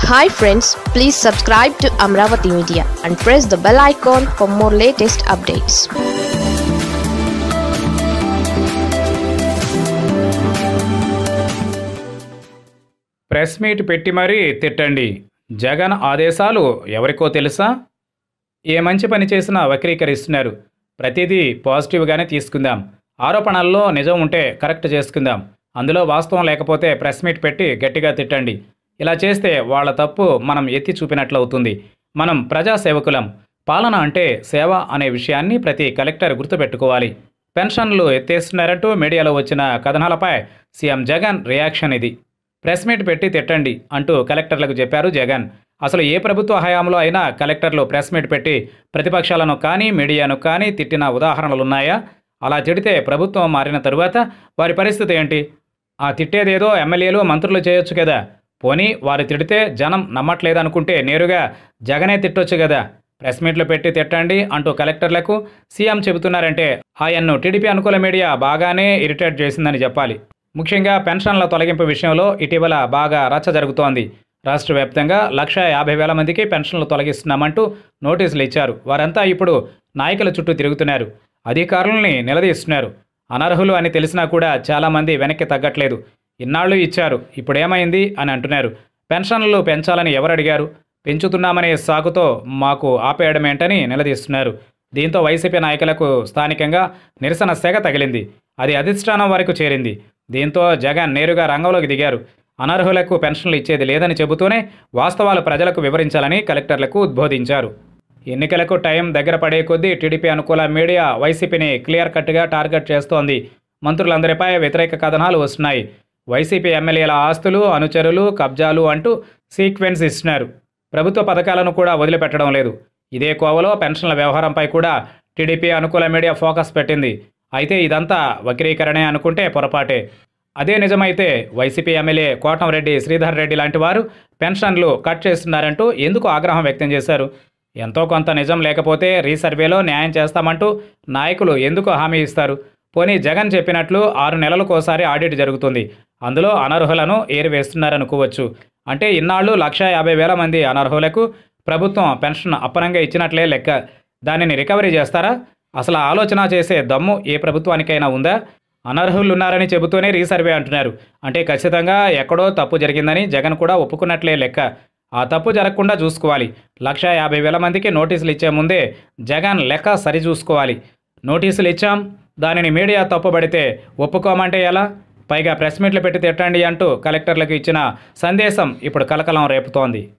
hi friends please subscribe to Amaravati media and press the bell icon for more latest updates press meet పెట్టి మరీ తిట్టండి జగన్ ఆదేశాలు ఎవరికో తెలుసా ఏ మంచి పని చేసినా వక్రీకరిస్తున్నారు ప్రతిదీ పాజిటివ్గానే తీసుకుందాం ఆరోపణల్లో నిజం ఉంటే కరెక్ట్ చేసుకుందాం అందులో వాస్తవం లేకపోతే ప్రెస్ మీట్ పెట్టి గట్టిగా తిట్టండి ఇలా చేస్తే వాళ్ళ తప్పు మనం ఎత్తి చూపినట్లు అవుతుంది మనం ప్రజాసేవకులం పాలన అంటే సేవ అనే విషయాన్ని ప్రతి కలెక్టర్ గుర్తుపెట్టుకోవాలి పెన్షన్లు ఎత్తేస్తున్నారంటూ మీడియాలో వచ్చిన కథనాలపై సీఎం జగన్ రియాక్షన్ ఇది ప్రెస్ మీట్ పెట్టి తిట్టండి అంటూ కలెక్టర్లకు చెప్పారు జగన్ అసలు ఏ ప్రభుత్వ హయాంలో అయినా కలెక్టర్లు ప్రెస్ మీట్ పెట్టి ప్రతిపక్షాలను కానీ మీడియాను కానీ తిట్టిన ఉదాహరణలున్నాయా అలా తిడితే ప్రభుత్వం మారిన తరువాత వారి పరిస్థితి ఏంటి ఆ తిట్టేదేదో ఎమ్మెల్యేలు మంత్రులు చేయొచ్చు కదా పోనీ వారు తిడితే జనం నమ్మట్లేదనుకుంటే నేరుగా జగనే తిట్టొచ్చు కదా ప్రెస్ మీట్లు పెట్టి తిట్టండి అంటూ కలెక్టర్లకు సీఎం చెబుతున్నారంటే ఆయన్ను టీడీపీ అనుకూల మీడియా బాగానే ఇరిటేట్ చేసిందని చెప్పాలి ముఖ్యంగా పెన్షన్ల తొలగింపు విషయంలో ఇటీవల బాగా రచ్చ జరుగుతోంది రాష్ట్ర వ్యాప్తంగా లక్ష యాభై వేల మందికి పెన్షన్లు తొలగిస్తున్నామంటూ నోటీసులు ఇచ్చారు వారంతా ఇప్పుడు నాయకుల చుట్టూ తిరుగుతున్నారు అధికారులని నిలదీస్తున్నారు అనర్హులు అని తెలిసినా కూడా చాలామంది వెనక్కి తగ్గట్లేదు ఇన్నాళ్ళు ఇచ్చారు ఇప్పుడేమైంది అని అంటున్నారు పెన్షన్లు పెంచాలని ఎవరు అడిగారు పెంచుతున్నామనే సాకుతో మాకు ఆపేయడమేంటని నిలదీస్తున్నారు దీంతో వైసీపీ నాయకులకు స్థానికంగా నిరసన సెగ తగిలింది అది అధిష్టానం వరకు చేరింది దీంతో జగన్ నేరుగా రంగంలోకి దిగారు అనర్హులకు పెన్షన్లు ఇచ్చేది లేదని చెబుతూనే వాస్తవాలు ప్రజలకు వివరించాలని కలెక్టర్లకు ఉద్బోధించారు ఎన్నికలకు టైం దగ్గర పడే కొద్దీ టీడీపీ అనుకూల మీడియా వైసీపీని క్లియర్ కట్గా టార్గెట్ చేస్తోంది మంత్రులందరిపై వ్యతిరేక కథనాలు వస్తున్నాయి వైసీపీ ఎమ్మెల్యేల ఆస్తులు అనుచరులు కబ్జాలు అంటూ సీక్వెన్స్ ఇస్తున్నారు ప్రభుత్వ పథకాలను కూడా వదిలిపెట్టడం లేదు ఇదే కోవలో పెన్షన్ల వ్యవహారంపై కూడా టీడీపీ అనుకూల మీడియా ఫోకస్ పెట్టింది అయితే ఇదంతా వక్రీకరణే అనుకుంటే పొరపాటే అదే నిజమైతే వైసీపీ ఎమ్మెల్యే కోటంరెడ్డి శ్రీధర్ రెడ్డి లాంటి వారు పెన్షన్లు కట్ చేస్తున్నారంటూ ఎందుకు ఆగ్రహం వ్యక్తం చేశారు ఎంతో కొంత నిజం లేకపోతే రీసర్వేలో న్యాయం చేస్తామంటూ నాయకులు ఎందుకు హామీ ఇస్తారు పోనీ జగన్ చెప్పినట్లు ఆరు నెలలకోసారి ఆడిట్ జరుగుతుంది అందులో అనర్హులను ఏరివేస్తున్నారనుకోవచ్చు అంటే ఇన్నాళ్ళు లక్ష యాభై వేల మంది అనర్హులకు ప్రభుత్వం పెన్షన్ అప్పనంగా ఇచ్చినట్లే లెక్క దానిని రికవరీ చేస్తారా అసలు ఆలోచన చేసే దమ్ము ఏ ప్రభుత్వానికైనా ఉందా అనర్హులు ఉన్నారని చెబుతూనే రీసర్వే అంటున్నారు అంటే ఖచ్చితంగా ఎక్కడో తప్పు జరిగిందని జగన్ కూడా ఒప్పుకున్నట్లే లెక్క ఆ తప్పు జరగకుండా చూసుకోవాలి లక్ష యాభై వేల మందికి నోటీసులు ఇచ్చే ముందే జగన్ లెక్క సరి చూసుకోవాలి నోటీసులు ఇచ్చాం దానిని మీడియా తప్పుబడితే ఒప్పుకోమంటే ఎలా పైగా ప్రెస్ మీట్లు పెట్టి తిట్టండి అంటూ కలెక్టర్లకు ఇచ్చిన సందేశం ఇప్పుడు కలకలం రేపుతోంది